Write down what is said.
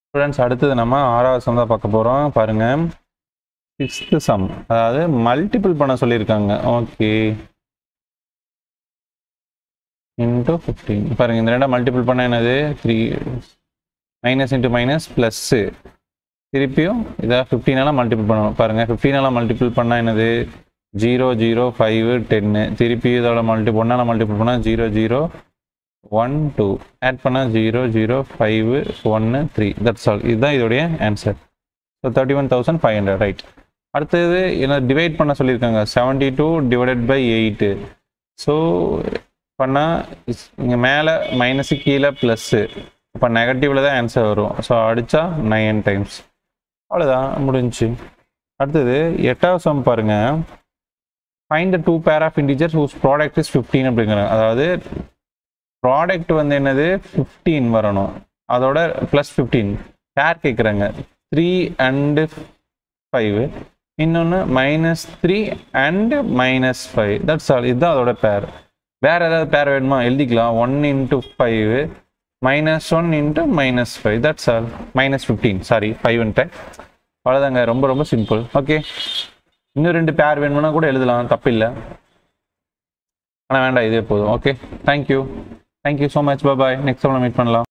students அடுத்தது நம்ம ஆறாவது சம் தான் பார்க்க போகிறோம் பாருங்க சிக்ஸ்த்து சம் அதாவது மல்டிபிள் பண்ண சொல்லியிருக்காங்க ஓகே இன்ட்டு ஃபிஃப்டீன் பாருங்க இந்த ரெண்டாக மல்டிபிள் பண்ண என்னது three minus into minus plus திருப்பியும் இதை ஃபிஃப்டீனால மல்டிபிள் பண்ணணும் பாருங்கள் ஃபிஃப்டீனால மல்டிபிள் பண்ணால் என்னது ஜீரோ ஜீரோ ஃபைவ் டென்னு திருப்பி இதோட மல்டி ஒன்றால் மல்டிபிள் பண்ணால் zero zero one two add பண்ணால் ஜீரோ ஜீரோ ஃபைவ் ஒன்று த்ரீ தட்ஸ் ஆல் இதுதான் இதோடைய answer so thirty one thousand five hundred right அடுத்தது என்ன டிவைட் பண்ண சொல்லியிருக்காங்க seventy two divided by eight so பண்ணால் இங்கே மேலே மைனஸு கீழே ப்ளஸ்ஸு இப்போ நெகட்டிவில் தான் ஆன்சர் வரும் ஸோ அடித்தா நைன் டைம்ஸ் அவ்வளோதான் முடிஞ்சுச்சு அடுத்தது எட்டாவது சம் பாருங்க find the two pair of integers whose product is fifteen அப்படிங்கிறாங்க அதாவது ப்ராடக்ட் வந்து என்னது ஃபிஃப்டீன் வரணும் அதோட ப்ளஸ் ஃபிஃப்டீன் பேர் கேட்குறாங்க த்ரீ அண்டு ஃபைவ் இன்னொன்று minus three and minus five that's all இதுதான் அதோட பேர் வேறு ஏதாவது பேர் வேணுமா எழுதிக்கலாம் one into five minus one into minus five that's all minus fifteen sorry ஃபைவ்ன்ட்டு அவ்வளோதாங்க ரொம்ப ரொம்ப சிம்பிள் ஓகே இன்னும் ரெண்டு பேர் வேணும்னா கூட எழுதலாம் தப்பில்லை ஆனால் வேண்டாம் இதே போதும் okay thank you thank you so much bye next meet பண்ணலாம்